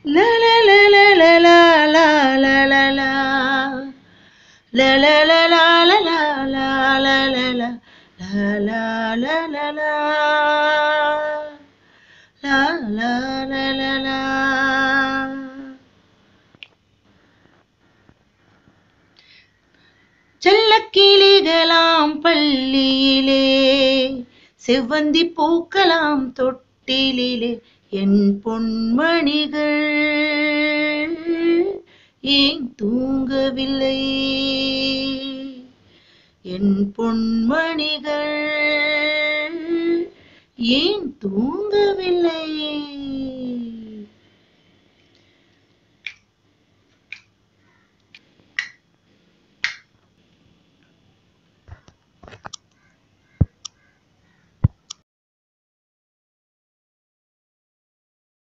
La la la la la la la la la la. La la la la la la la la la la. La la la la la. La la la la la. செல்லக்கிளிகளாம் பள்ளியிலே செவ்வந்தி பூக்கலாம் தொட்டிலிலே என் பொன்மணிகள் ஏன் தூங்கவில்லை என் பொன்மணிகள் ஏன் தூங்கவில்லை